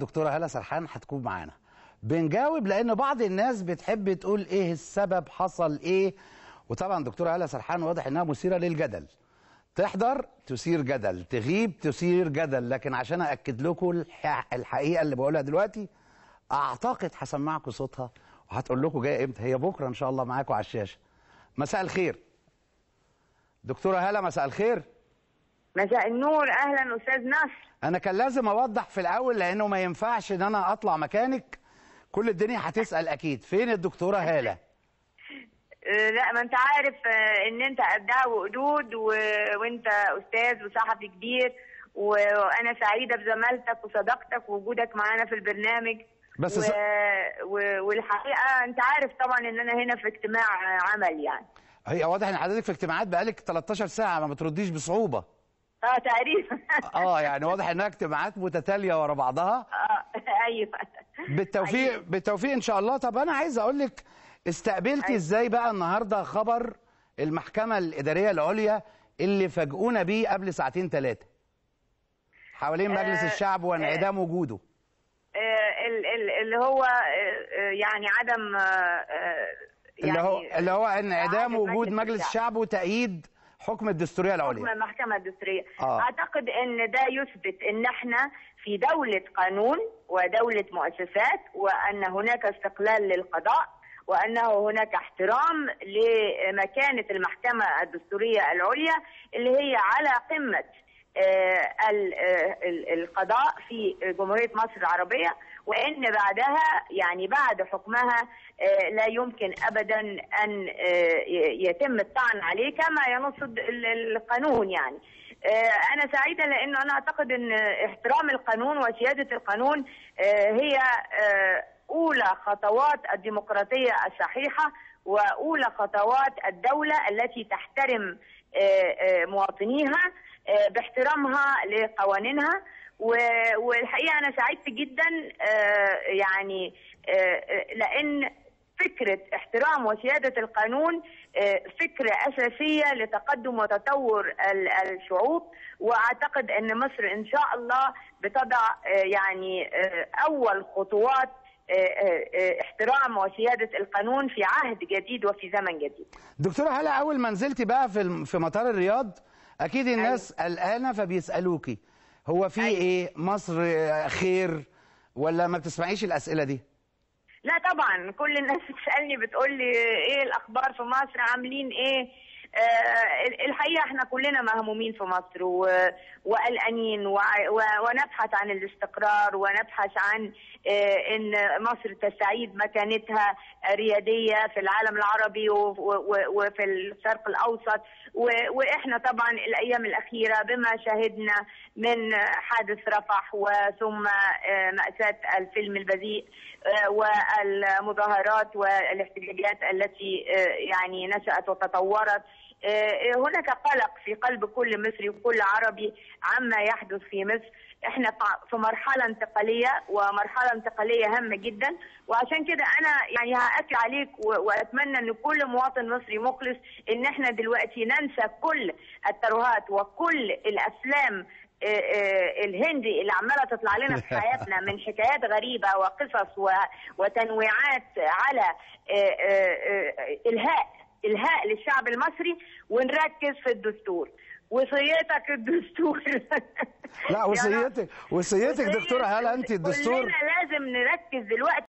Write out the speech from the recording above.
دكتوره هاله سرحان هتكون معانا بنجاوب لان بعض الناس بتحب تقول ايه السبب حصل ايه وطبعا دكتوره هاله سرحان واضح انها مثيره للجدل تحضر تثير جدل تغيب تثير جدل لكن عشان ااكد لكم الح- الحقيقه اللي بقولها دلوقتي اعتقد هسمعكم صوتها وهتقول لكم جايه امتى هي بكره ان شاء الله معاكم على الشاشه مساء الخير دكتوره هاله مساء الخير مساء النور اهلا استاذ نصر انا كان لازم اوضح في الاول لانه ما ينفعش ان انا اطلع مكانك كل الدنيا هتسال اكيد فين الدكتوره هاله آه، لا ما انت عارف آه، ان انت قدها وقدود و... وانت استاذ وصحفي كبير و... وانا سعيده بزمالتك وصداقتك ووجودك معانا في البرنامج بس و... س- و... والحقيقه انت عارف طبعا ان انا هنا في اجتماع آه، عمل يعني هي واضح ان حضرتك في اجتماعات بقالك 13 ساعه ما بترديش بصعوبه اه تقريبا اه يعني واضح انها اجتماعات متتاليه ورا بعضها اه ايوه بالتوفيق أيوة. بالتوفيق ان شاء الله طب انا عايز اقول لك استقبلتي أيوة. ازاي بقى النهارده خبر المحكمه الاداريه العليا اللي فاجئونا بيه قبل ساعتين ثلاثه حوالين مجلس آه، الشعب وانعدام وجوده آه، ال- ال- اللي هو آه، آه، يعني عدم آه، آه، اللي هو يعني اللي هو انعدام عدم وجود مجلس مجلس الشعب. الشعب وتأييد حكم الدستوريه حكم العليا المحكمة الدستورية آه. أعتقد أن ده يثبت أن احنا في دولة قانون ودولة مؤسسات وأن هناك استقلال للقضاء وأنه هناك احترام لمكانة المحكمة الدستورية العليا اللي هي على قمة آه، ال- آه، ال- القضاء في جمهورية مصر العربية وإن بعدها يعني بعد حكمها آه، لا يمكن أبدا أن آه، ي- يتم الطعن عليه كما ينص الد- ال- القانون يعني آه، أنا سعيدة لأنه أنا أعتقد أن احترام القانون وسيادة القانون آه، هي آه، أولى خطوات الديمقراطية الصحيحة وأولى خطوات الدولة التي تحترم آه، آه، مواطنيها آه، باحترامها لقوانينها و- والحقيقه انا سعدت جدا آه، يعني آه، آه، لان فكره احترام وسياده القانون آه، فكره اساسيه لتقدم وتطور ال- الشعوب واعتقد ان مصر ان شاء الله بتضع آه، يعني آه، اول خطوات آه، آه، آه، احترام وسياده القانون في عهد جديد وفي زمن جديد. دكتوره هلا اول ما نزلتي بقى في الم- في مطار الرياض اكيد الناس قلقانه فبيسالوكي هو في أيوة. ايه مصر آه، خير ولا ما بتسمعيش الاسئله دي لا طبعا كل الناس بتسالني بتقول لي ايه الاخبار في مصر عاملين ايه آه الحقيقه احنا كلنا مهمومين في مصر و- وقلقانين وع- و- ونبحث عن الاستقرار ونبحث عن آه ان مصر تستعيد مكانتها الرياديه في العالم العربي و- و- وفي الشرق الاوسط و- واحنا طبعا الايام الاخيره بما شهدنا من حادث رفح وثم آه، ماساه الفيلم البذيء آه، والمظاهرات والاحتجاجات التي آه، يعني نشأت وتطورت آه، هناك قلق في قلب كل مصري وكل عربي عما يحدث في مصر احنا ف- في مرحلة انتقالية ومرحلة انتقالية هامة جدا وعشان كده انا يعني هأكد عليك و- واتمنى ان كل مواطن مصري مخلص ان احنا دلوقتي ننسى كل الترهات وكل الافلام آه، آه، الهندي اللي عماله تطلع لنا في حياتنا من حكايات غريبه وقصص و- وتنويعات على آه، آه، آه، الهاء الهاء للشعب المصري ونركز في الدستور وصيتك الدستور لا يا رب. وصيتك وصيتك دكتوره هلا انت الدستور كلنا لازم نركز دلوقتي